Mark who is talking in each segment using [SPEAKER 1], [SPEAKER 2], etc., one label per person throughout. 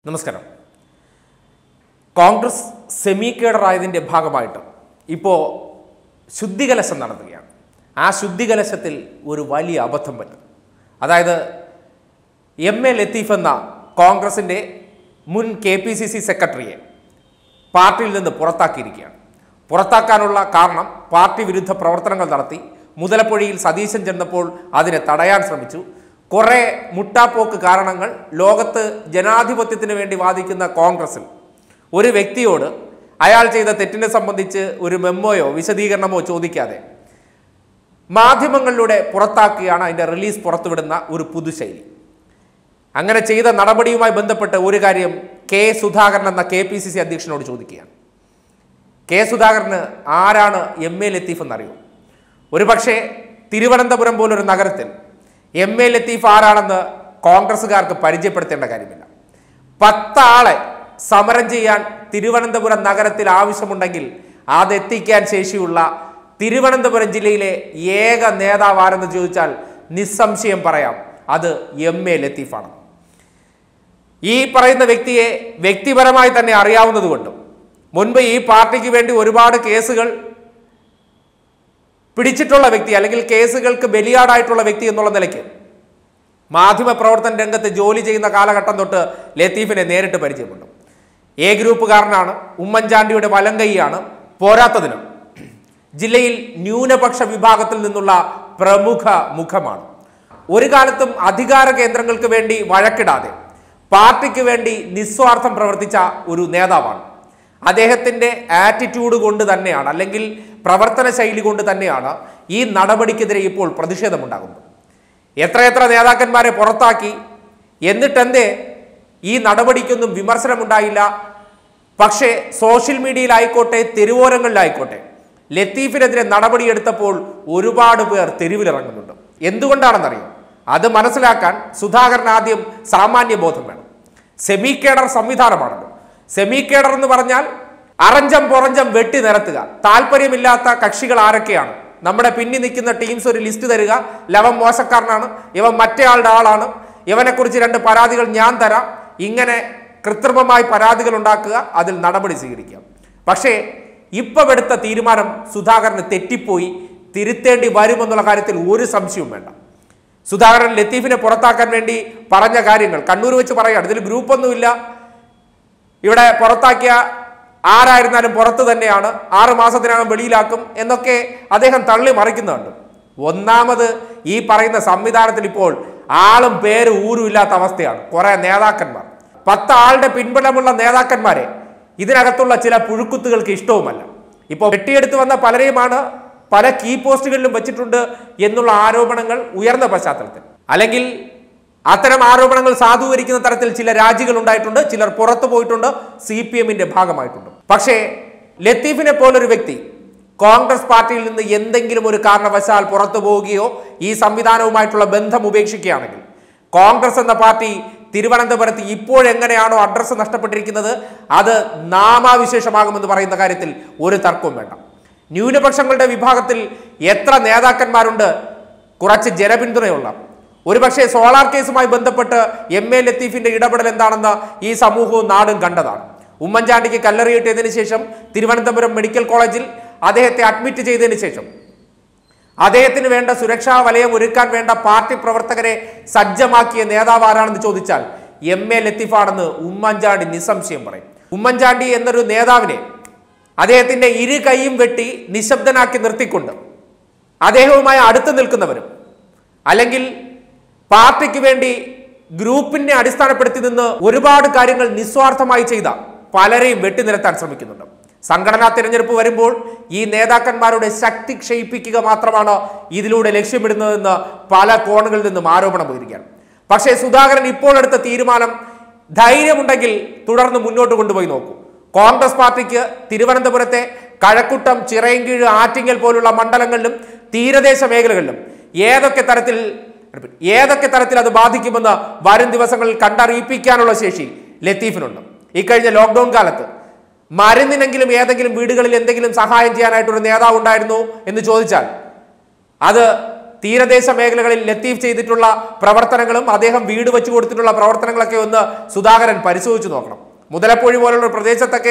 [SPEAKER 1] നമസ്കാരം കോൺഗ്രസ് സെമി കേഡറായതിൻ്റെ ഭാഗമായിട്ട് ഇപ്പോൾ ശുദ്ധികലശം നടത്തുകയാണ് ആ ശുദ്ധികലശത്തിൽ ഒരു വലിയ അബദ്ധം പറ്റും അതായത് എം എ ലത്തീഫ് എന്ന കോൺഗ്രസിൻ്റെ മുൻ കെ പി സി സി സെക്രട്ടറിയെ പാർട്ടിയിൽ നിന്ന് പുറത്താക്കിയിരിക്കുകയാണ് പുറത്താക്കാനുള്ള കാരണം പാർട്ടി വിരുദ്ധ പ്രവർത്തനങ്ങൾ നടത്തി മുതലപ്പുഴയിൽ സതീശൻ ചെന്നപ്പോൾ അതിനെ തടയാൻ ശ്രമിച്ചു കുറേ മുട്ടാപ്പോക്ക് കാരണങ്ങൾ ലോകത്ത് ജനാധിപത്യത്തിന് വേണ്ടി വാദിക്കുന്ന കോൺഗ്രസിൽ ഒരു വ്യക്തിയോട് അയാൾ ചെയ്ത തെറ്റിനെ സംബന്ധിച്ച് ഒരു മെമ്മോയോ വിശദീകരണമോ ചോദിക്കാതെ മാധ്യമങ്ങളിലൂടെ പുറത്താക്കിയാണ് അതിൻ്റെ റിലീസ് പുറത്തുവിടുന്ന ഒരു പുതുശൈലി അങ്ങനെ ചെയ്ത നടപടിയുമായി ബന്ധപ്പെട്ട് ഒരു കാര്യം കെ സുധാകരൻ എന്ന കെ പി സി സി അധ്യക്ഷനോട് ചോദിക്കുകയാണ് കെ സുധാകരന് ആരാണ് എം എ ലത്തീഫ് എന്നറിയോ ഒരുപക്ഷെ തിരുവനന്തപുരം പോലൊരു നഗരത്തിൽ എം എ ലത്തീഫ് ആരാണെന്ന് കോൺഗ്രസ്സുകാർക്ക് പരിചയപ്പെടുത്തേണ്ട കാര്യമില്ല പത്താളെ സമരം ചെയ്യാൻ തിരുവനന്തപുരം നഗരത്തിൽ ആവശ്യമുണ്ടെങ്കിൽ അതെത്തിക്കാൻ ശേഷിയുള്ള തിരുവനന്തപുരം ജില്ലയിലെ ഏക നേതാവ് ആരെന്ന് ചോദിച്ചാൽ നിസ്സംശയം പറയാം അത് എം എ ലത്തീഫാണ് ഈ പറയുന്ന വ്യക്തിയെ വ്യക്തിപരമായി തന്നെ അറിയാവുന്നതുകൊണ്ടും മുൻപ് ഈ പാർട്ടിക്ക് വേണ്ടി ഒരുപാട് കേസുകൾ പിടിച്ചിട്ടുള്ള വ്യക്തി അല്ലെങ്കിൽ കേസുകൾക്ക് ബലിയാടായിട്ടുള്ള വ്യക്തി എന്നുള്ള നിലയ്ക്ക് മാധ്യമ പ്രവർത്തന രംഗത്ത് ജോലി ചെയ്യുന്ന കാലഘട്ടം തൊട്ട് ലത്തീഫിനെ നേരിട്ട് പരിചയമുണ്ട് എ ഗ്രൂപ്പുകാരനാണ് ഉമ്മൻചാണ്ടിയുടെ വലം കൈയാണ് പോരാത്തതിനും ജില്ലയിൽ ന്യൂനപക്ഷ വിഭാഗത്തിൽ നിന്നുള്ള പ്രമുഖ മുഖമാണ് ഒരു കാലത്തും അധികാര കേന്ദ്രങ്ങൾക്ക് വേണ്ടി വഴക്കിടാതെ പാർട്ടിക്ക് വേണ്ടി നിസ്വാർത്ഥം പ്രവർത്തിച്ച ഒരു നേതാവാണ് അദ്ദേഹത്തിൻ്റെ ആറ്റിറ്റ്യൂഡ് കൊണ്ട് തന്നെയാണ് അല്ലെങ്കിൽ പ്രവർത്തന ശൈലി കൊണ്ട് തന്നെയാണ് ഈ നടപടിക്കെതിരെ ഇപ്പോൾ പ്രതിഷേധമുണ്ടാകുന്നത് എത്രയെത്ര നേതാക്കന്മാരെ പുറത്താക്കി എന്നിട്ടെന്തേ ഈ നടപടിക്കൊന്നും വിമർശനമുണ്ടായില്ല പക്ഷേ സോഷ്യൽ മീഡിയയിലായിക്കോട്ടെ തെരുവോരങ്ങളിലായിക്കോട്ടെ ലത്തീഫിനെതിരെ നടപടിയെടുത്തപ്പോൾ ഒരുപാട് പേർ തെരുവിലിറങ്ങുന്നുണ്ട് എന്തുകൊണ്ടാണെന്നറിയോ അത് മനസ്സിലാക്കാൻ സുധാകരൻ ആദ്യം സാമാന്യ ബോധം വേണം സെമി കേഡർ സംവിധാനമാണല്ലോ സെമി കേഡർ എന്ന് പറഞ്ഞാൽ അറഞ്ചം പുറഞ്ചം വെട്ടി നിരത്തുക താല്പര്യമില്ലാത്ത കക്ഷികൾ ആരൊക്കെയാണ് നമ്മുടെ പിന്നിൽ നിൽക്കുന്ന ടീംസ് ഒരു ലിസ്റ്റ് തരിക ലവൻ മോശക്കാരനാണ് ഇവൻ മറ്റേയാളുടെ ആളാണ് ഇവനെക്കുറിച്ച് രണ്ട് പരാതികൾ ഞാൻ തരാം ഇങ്ങനെ കൃത്രിമമായി പരാതികൾ ഉണ്ടാക്കുക അതിൽ നടപടി സ്വീകരിക്കാം പക്ഷേ ഇപ്പം എടുത്ത തീരുമാനം സുധാകരന് തെറ്റിപ്പോയി തിരുത്തേണ്ടി വരുമെന്നുള്ള കാര്യത്തിൽ ഒരു സംശയവും വേണ്ട സുധാകരൻ ലത്തീഫിനെ പുറത്താക്കാൻ വേണ്ടി പറഞ്ഞ കാര്യങ്ങൾ കണ്ണൂർ വെച്ച് പറയുകയാണ് ഇതിൽ ഗ്രൂപ്പൊന്നുമില്ല ഇവിടെ പുറത്താക്കിയ ആരായിരുന്നാലും പുറത്ത് തന്നെയാണ് ആറ് മാസത്തിനകം വെളിയിലാക്കും എന്നൊക്കെ അദ്ദേഹം തള്ളി മറിക്കുന്നുണ്ട് ഒന്നാമത് ഈ പറയുന്ന സംവിധാനത്തിൽ ഇപ്പോൾ ആളും പേര് ഊരും ഇല്ലാത്ത അവസ്ഥയാണ് കുറെ നേതാക്കന്മാർ പത്ത് ആളുടെ പിൻബലമുള്ള നേതാക്കന്മാരെ ഇതിനകത്തുള്ള ചില പുഴുക്കുത്തുകൾക്ക് ഇഷ്ടവുമല്ല ഇപ്പോൾ വെട്ടിയെടുത്ത് വന്ന പലരെയുമാണ് പല കീ പോസ്റ്റുകളിലും വെച്ചിട്ടുണ്ട് എന്നുള്ള ആരോപണങ്ങൾ ഉയർന്ന പശ്ചാത്തലത്തിൽ അല്ലെങ്കിൽ അത്തരം ആരോപണങ്ങൾ സാധൂകരിക്കുന്ന തരത്തിൽ ചില രാജികൾ ഉണ്ടായിട്ടുണ്ട് ചിലർ പുറത്തു പോയിട്ടുണ്ട് സി പി എമ്മിന്റെ ഭാഗമായിട്ടുണ്ട് പക്ഷേ ലത്തീഫിനെ പോലൊരു വ്യക്തി കോൺഗ്രസ് പാർട്ടിയിൽ നിന്ന് എന്തെങ്കിലും ഒരു കാരണവശാൽ പുറത്തു പോവുകയോ ഈ സംവിധാനവുമായിട്ടുള്ള ബന്ധം ഉപേക്ഷിക്കുകയാണെങ്കിൽ കോൺഗ്രസ് എന്ന പാർട്ടി തിരുവനന്തപുരത്ത് ഇപ്പോഴെങ്ങനെയാണോ അഡ്രസ്സ് നഷ്ടപ്പെട്ടിരിക്കുന്നത് അത് നാമാവിശേഷമാകുമെന്ന് പറയുന്ന കാര്യത്തിൽ ഒരു തർക്കവും വേണ്ട ന്യൂനപക്ഷങ്ങളുടെ വിഭാഗത്തിൽ എത്ര നേതാക്കന്മാരുണ്ട് കുറച്ച് ജനപിന്തുണയുള്ള ഒരുപക്ഷെ സോളാർ കേസുമായി ബന്ധപ്പെട്ട് എം എ ലത്തീഫിന്റെ ഇടപെടൽ എന്താണെന്ന് ഈ സമൂഹവും നാടും കണ്ടതാണ് ഉമ്മൻചാണ്ടിക്ക് കല്ലെറിയിട്ടതിന് ശേഷം തിരുവനന്തപുരം മെഡിക്കൽ കോളേജിൽ അദ്ദേഹത്തെ അഡ്മിറ്റ് ചെയ്തതിന് ശേഷം അദ്ദേഹത്തിന് വേണ്ട സുരക്ഷാ വലയം ഒരുക്കാൻ വേണ്ട പാർട്ടി പ്രവർത്തകരെ സജ്ജമാക്കിയ നേതാവ് ആരാണെന്ന് ചോദിച്ചാൽ എം എ ലത്തീഫാണെന്ന് ഉമ്മൻചാണ്ടി നിസ്സംശയം പറയും ഉമ്മൻചാണ്ടി എന്നൊരു നേതാവിനെ അദ്ദേഹത്തിന്റെ ഇരു കൈയും വെട്ടി നിശബ്ദനാക്കി നിർത്തിക്കൊണ്ട് അദ്ദേഹവുമായി അടുത്ത് നിൽക്കുന്നവരും അല്ലെങ്കിൽ പാർട്ടിക്ക് വേണ്ടി ഗ്രൂപ്പിനെ അടിസ്ഥാനപ്പെടുത്തി നിന്ന് ഒരുപാട് കാര്യങ്ങൾ നിസ്വാർത്ഥമായി ചെയ്ത പലരെയും വെട്ടിനിരത്താൻ ശ്രമിക്കുന്നുണ്ട് സംഘടനാ തിരഞ്ഞെടുപ്പ് വരുമ്പോൾ ഈ നേതാക്കന്മാരുടെ ശക്തി ക്ഷയിപ്പിക്കുക മാത്രമാണ് ഇതിലൂടെ ലക്ഷ്യമിടുന്നതെന്ന് പല കോണുകളിൽ നിന്നും ആരോപണം ഉയരുകയാണ് പക്ഷേ സുധാകരൻ ഇപ്പോൾ എടുത്ത തീരുമാനം ധൈര്യമുണ്ടെങ്കിൽ തുടർന്ന് മുന്നോട്ട് കൊണ്ടുപോയി നോക്കൂ കോൺഗ്രസ് പാർട്ടിക്ക് തിരുവനന്തപുരത്തെ കഴക്കുട്ടം ചിറയൻകീഴ് ആറ്റിങ്ങൽ പോലുള്ള മണ്ഡലങ്ങളിലും തീരദേശ മേഖലകളിലും ഏതൊക്കെ തരത്തിൽ ഏതൊക്കെ തരത്തിൽ അത് ബാധിക്കുമെന്ന് വരും ദിവസങ്ങളിൽ കണ്ടറിയിപ്പിക്കാനുള്ള ശേഷി ലത്തീഫിനുണ്ട് ഇക്കഴിഞ്ഞ ലോക്ക്ഡൌൺ കാലത്ത് മരുന്നിനെങ്കിലും ഏതെങ്കിലും വീടുകളിൽ എന്തെങ്കിലും സഹായം ചെയ്യാനായിട്ടൊരു നേതാവ് ഉണ്ടായിരുന്നു എന്ന് ചോദിച്ചാൽ അത് തീരദേശ മേഖലകളിൽ ലത്തീഫ് ചെയ്തിട്ടുള്ള പ്രവർത്തനങ്ങളും അദ്ദേഹം വീട് വെച്ചു കൊടുത്തിട്ടുള്ള പ്രവർത്തനങ്ങളൊക്കെ ഒന്ന് സുധാകരൻ പരിശോധിച്ചു നോക്കണം മുതലപ്പൊഴി പോലുള്ള പ്രദേശത്തൊക്കെ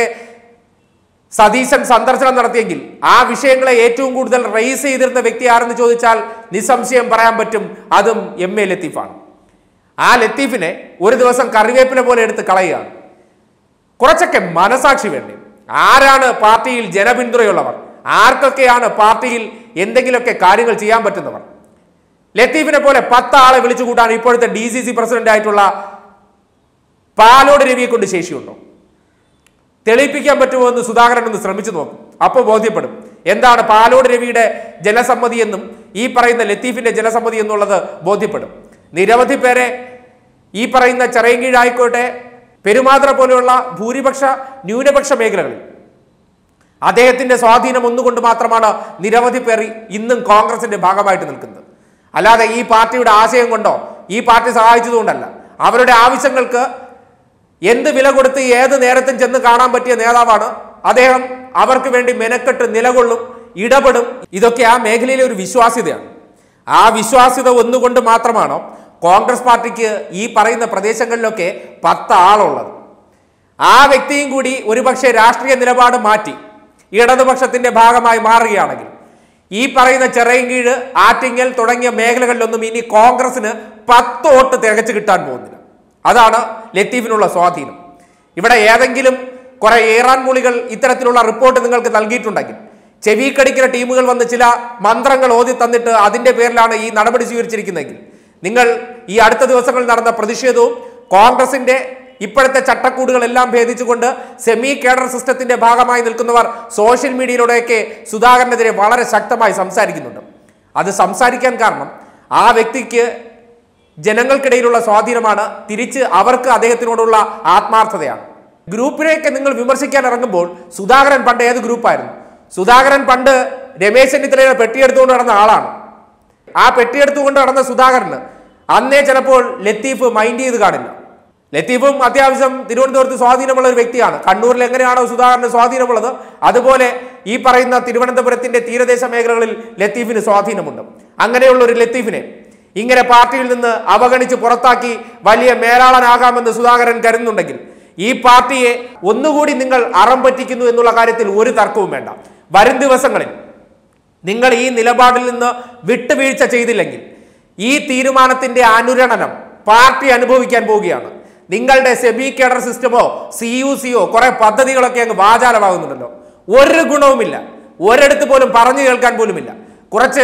[SPEAKER 1] സതീശൻ സന്ദർശനം നടത്തിയെങ്കിൽ ആ വിഷയങ്ങളെ ഏറ്റവും കൂടുതൽ റേസ് ചെയ്തിരുന്ന വ്യക്തി ആരെന്ന് ചോദിച്ചാൽ നിസ്സംശയം പറയാൻ പറ്റും അതും എം എ ലത്തീഫാണ് ആ ലത്തീഫിനെ ഒരു ദിവസം കറിവേപ്പില പോലെ എടുത്ത് കളയുകയാണ് കുറച്ചൊക്കെ മനസാക്ഷി വേണ്ടേ ആരാണ് പാർട്ടിയിൽ ജനപിന്തുണയുള്ളവർ ആർക്കൊക്കെയാണ് പാർട്ടിയിൽ എന്തെങ്കിലുമൊക്കെ കാര്യങ്ങൾ ചെയ്യാൻ പറ്റുന്നവർ ലത്തീഫിനെ പോലെ പത്ത് ആളെ വിളിച്ചു കൂട്ടാൻ ഇപ്പോഴത്തെ ഡി സി സി പ്രസിഡന്റ് ആയിട്ടുള്ള പാലോട് രവിയെ കൊണ്ട് ശേഷിയുണ്ടോ തെളിയിപ്പിക്കാൻ പറ്റുമോ എന്ന് സുധാകരൻ ഒന്ന് ശ്രമിച്ചു നോക്കും അപ്പോൾ ബോധ്യപ്പെടും എന്താണ് പാലോട് രവിയുടെ ജനസമ്മതി എന്നും ഈ പറയുന്ന ലത്തീഫിന്റെ ജനസമ്മതി എന്നുള്ളത് ബോധ്യപ്പെടും നിരവധി പേരെ ഈ പറയുന്ന ചെറയങ്കീഴായിക്കോട്ടെ പെരുമാത്ര പോലെയുള്ള ഭൂരിപക്ഷ ന്യൂനപക്ഷ മേഖലകളിൽ അദ്ദേഹത്തിന്റെ സ്വാധീനം ഒന്നുകൊണ്ട് മാത്രമാണ് നിരവധി പേർ ഇന്നും കോൺഗ്രസിന്റെ ഭാഗമായിട്ട് നിൽക്കുന്നത് അല്ലാതെ ഈ പാർട്ടിയുടെ ആശയം കൊണ്ടോ ഈ പാർട്ടി സഹായിച്ചതുകൊണ്ടല്ല അവരുടെ ആവശ്യങ്ങൾക്ക് എന്ത് വില കൊടുത്ത് ഏത് നേരത്തും ചെന്ന് കാണാൻ പറ്റിയ നേതാവാണ് അദ്ദേഹം അവർക്ക് വേണ്ടി മെനക്കെട്ട് നിലകൊള്ളും ഇടപെടും ഇതൊക്കെ ആ മേഖലയിലെ ഒരു വിശ്വാസ്യതയാണ് ആ വിശ്വാസ്യത ഒന്നുകൊണ്ട് മാത്രമാണോ കോൺഗ്രസ് പാർട്ടിക്ക് ഈ പറയുന്ന പ്രദേശങ്ങളിലൊക്കെ പത്ത് ആളുള്ളത് ആ വ്യക്തിയും കൂടി ഒരുപക്ഷെ രാഷ്ട്രീയ നിലപാട് മാറ്റി ഇടതുപക്ഷത്തിന്റെ ഭാഗമായി മാറുകയാണെങ്കിൽ ഈ പറയുന്ന ചെറയൻകീഴ് ആറ്റിങ്ങൽ തുടങ്ങിയ മേഖലകളിലൊന്നും ഇനി കോൺഗ്രസിന് പത്ത് വോട്ട് തികച്ചു കിട്ടാൻ പോകുന്നില്ല അതാണ് ലത്തീഫിനുള്ള സ്വാധീനം ഇവിടെ ഏതെങ്കിലും കുറെ ഏറാൻ മൂളികൾ ഇത്തരത്തിലുള്ള റിപ്പോർട്ട് നിങ്ങൾക്ക് നൽകിയിട്ടുണ്ടെങ്കിൽ ചെവിക്കടിക്കുന്ന ടീമുകൾ വന്ന് ചില മന്ത്രങ്ങൾ ഓതി തന്നിട്ട് അതിന്റെ പേരിലാണ് ഈ നടപടി സ്വീകരിച്ചിരിക്കുന്നതെങ്കിൽ നിങ്ങൾ ഈ അടുത്ത ദിവസങ്ങളിൽ നടന്ന പ്രതിഷേധവും കോൺഗ്രസിന്റെ ഇപ്പോഴത്തെ ചട്ടക്കൂടുകളെല്ലാം ഭേദിച്ചുകൊണ്ട് സെമി കേഡർ സിസ്റ്റത്തിന്റെ ഭാഗമായി നിൽക്കുന്നവർ സോഷ്യൽ മീഡിയയിലൂടെയൊക്കെ സുധാകരനെതിരെ വളരെ ശക്തമായി സംസാരിക്കുന്നുണ്ട് അത് സംസാരിക്കാൻ കാരണം ആ വ്യക്തിക്ക് ജനങ്ങൾക്കിടയിലുള്ള സ്വാധീനമാണ് തിരിച്ച് അവർക്ക് അദ്ദേഹത്തിനോടുള്ള ആത്മാർത്ഥതയാണ് ഗ്രൂപ്പിനെയൊക്കെ നിങ്ങൾ വിമർശിക്കാൻ ഇറങ്ങുമ്പോൾ സുധാകരൻ പണ്ട് ഏത് ഗ്രൂപ്പായിരുന്നു സുധാകരൻ പണ്ട് രമേശ് ചെന്നിത്തലയുടെ പെട്ടിയെടുത്തുകൊണ്ട് നടന്ന ആളാണ് ആ പെട്ടിയെടുത്തുകൊണ്ട് നടന്ന സുധാകരന് അന്നേ ചിലപ്പോൾ ലത്തീഫ് മൈൻഡ് ചെയ്ത് കാണില്ല ലത്തീഫും അത്യാവശ്യം തിരുവനന്തപുരത്ത് സ്വാധീനമുള്ള ഒരു വ്യക്തിയാണ് കണ്ണൂരിൽ എങ്ങനെയാണോ സുധാകരന് സ്വാധീനമുള്ളത് അതുപോലെ ഈ പറയുന്ന തിരുവനന്തപുരത്തിന്റെ തീരദേശ മേഖലകളിൽ ലത്തീഫിന് സ്വാധീനമുണ്ട് അങ്ങനെയുള്ള ഒരു ലത്തീഫിനെ ഇങ്ങനെ പാർട്ടിയിൽ നിന്ന് അവഗണിച്ച് പുറത്താക്കി വലിയ മേലാളനാകാമെന്ന് സുധാകരൻ കരുതുന്നുണ്ടെങ്കിൽ ഈ പാർട്ടിയെ ഒന്നുകൂടി നിങ്ങൾ അറം പറ്റിക്കുന്നു എന്നുള്ള കാര്യത്തിൽ ഒരു തർക്കവും വേണ്ട വരും ദിവസങ്ങളിൽ നിങ്ങൾ ഈ നിലപാടിൽ നിന്ന് വിട്ടുവീഴ്ച ചെയ്തില്ലെങ്കിൽ ഈ തീരുമാനത്തിന്റെ അനുരണനം പാർട്ടി അനുഭവിക്കാൻ പോവുകയാണ് നിങ്ങളുടെ സെമി കേഡർ സിസ്റ്റമോ സി യു സിയോ കുറെ പദ്ധതികളൊക്കെ അങ്ങ് വാചാലമാകുന്നുണ്ടല്ലോ ഒരു ഗുണവുമില്ല ഒരിടത്ത് പോലും പറഞ്ഞു കേൾക്കാൻ പോലുമില്ല കുറച്ച്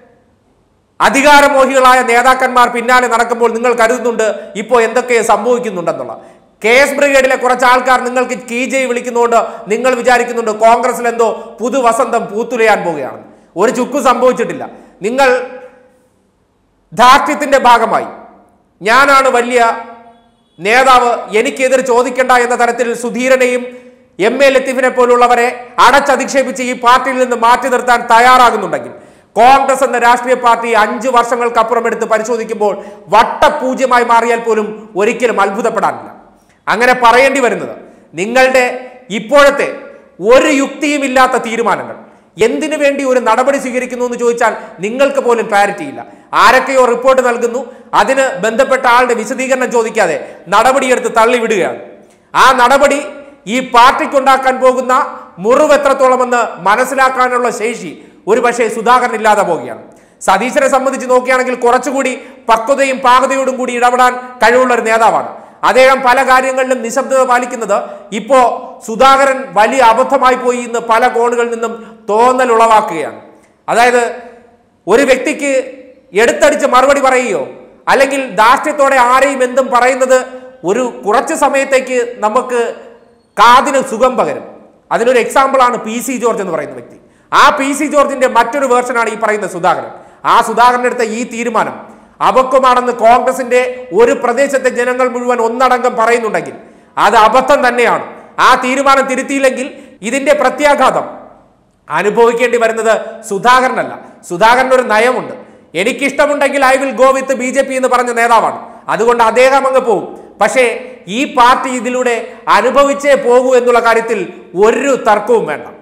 [SPEAKER 1] അധികാരമോഹികളായ നേതാക്കന്മാർ പിന്നാലെ നടക്കുമ്പോൾ നിങ്ങൾ കരുതുന്നുണ്ട് ഇപ്പോൾ എന്തൊക്കെ സംഭവിക്കുന്നുണ്ടെന്നുള്ള കെ എസ് ബ്രിഗേഡിലെ കുറച്ച് ആൾക്കാർ നിങ്ങൾക്ക് കീ ജയ് വിളിക്കുന്നതുകൊണ്ട് നിങ്ങൾ വിചാരിക്കുന്നുണ്ട് കോൺഗ്രസിൽ എന്തോ പുതുവസന്തം പൂത്തുലയാൻ പോവുകയാണ് ഒരു ചുക്ക് സംഭവിച്ചിട്ടില്ല നിങ്ങൾ ധാർഷ്ട്യത്തിന്റെ ഭാഗമായി ഞാനാണ് വലിയ നേതാവ് എനിക്കെതിരെ ചോദിക്കണ്ട എന്ന തരത്തിൽ സുധീരനെയും എം എ ലത്തീഫിനെ പോലുള്ളവരെ അടച്ചധിക്ഷേപിച്ച് ഈ പാർട്ടിയിൽ നിന്ന് മാറ്റി നിർത്താൻ തയ്യാറാകുന്നുണ്ടെങ്കിൽ കോൺഗ്രസ് എന്ന രാഷ്ട്രീയ പാർട്ടി അഞ്ചു വർഷങ്ങൾക്കപ്പുറം എടുത്ത് പരിശോധിക്കുമ്പോൾ വട്ടപൂജ്യമായി മാറിയാൽ പോലും ഒരിക്കലും അത്ഭുതപ്പെടാനില്ല അങ്ങനെ പറയേണ്ടി വരുന്നത് നിങ്ങളുടെ ഇപ്പോഴത്തെ ഒരു യുക്തിയുമില്ലാത്ത തീരുമാനങ്ങൾ എന്തിനു വേണ്ടി ഒരു നടപടി സ്വീകരിക്കുന്നു എന്ന് ചോദിച്ചാൽ നിങ്ങൾക്ക് പോലും ക്ലാരിറ്റി ഇല്ല ആരൊക്കെയോ റിപ്പോർട്ട് നൽകുന്നു അതിന് ബന്ധപ്പെട്ട ആളുടെ വിശദീകരണം ചോദിക്കാതെ നടപടിയെടുത്ത് തള്ളിവിടുകയാണ് ആ നടപടി ഈ പാർട്ടിക്കുണ്ടാക്കാൻ പോകുന്ന മുറിവ് എത്രത്തോളമെന്ന് മനസ്സിലാക്കാനുള്ള ശേഷി ഒരു പക്ഷേ സുധാകരൻ ഇല്ലാതെ പോവുകയാണ് സതീശനെ സംബന്ധിച്ച് നോക്കുകയാണെങ്കിൽ കുറച്ചുകൂടി പക്വതയും പാകതയോടും കൂടി ഇടപെടാൻ കഴിവുള്ള ഒരു നേതാവാണ് അദ്ദേഹം പല കാര്യങ്ങളിലും നിശബ്ദത പാലിക്കുന്നത് ഇപ്പോ സുധാകരൻ വലിയ അബദ്ധമായി പോയി എന്ന് പല കോണുകളിൽ നിന്നും തോന്നൽ ഉളവാക്കുകയാണ് അതായത് ഒരു വ്യക്തിക്ക് എടുത്തടിച്ച് മറുപടി പറയുകയോ അല്ലെങ്കിൽ ധാർഷ്ട്യത്തോടെ ആരെയും എന്തും പറയുന്നത് ഒരു കുറച്ച് സമയത്തേക്ക് നമുക്ക് കാതിന് സുഖം പകരും അതിനൊരു എക്സാമ്പിളാണ് പി സി ജോർജ് എന്ന് പറയുന്ന വ്യക്തി ആ പി സി ജോർജിന്റെ മറ്റൊരു വേർഷനാണ് ഈ പറയുന്ന സുധാകരൻ ആ സുധാകരൻ എടുത്ത ഈ തീരുമാനം അബദ്ധമാണെന്ന് കോൺഗ്രസിന്റെ ഒരു പ്രദേശത്തെ ജനങ്ങൾ മുഴുവൻ ഒന്നടങ്കം പറയുന്നുണ്ടെങ്കിൽ അത് അബദ്ധം തന്നെയാണ് ആ തീരുമാനം തിരുത്തിയില്ലെങ്കിൽ ഇതിന്റെ പ്രത്യാഘാതം അനുഭവിക്കേണ്ടി വരുന്നത് സുധാകരനല്ല സുധാകരൻ ഒരു നയമുണ്ട് എനിക്കിഷ്ടമുണ്ടെങ്കിൽ I will go with B J P എന്ന് പറഞ്ഞ നേതാവാണ് അതുകൊണ്ട് അദ്ദേഹം അങ്ങ് പോകും പക്ഷേ ഈ പാർട്ടി ഇതിലൂടെ അനുഭവിച്ചേ പോകൂ എന്നുള്ള കാര്യത്തിൽ ഒരു തർക്കവും വേണ്ട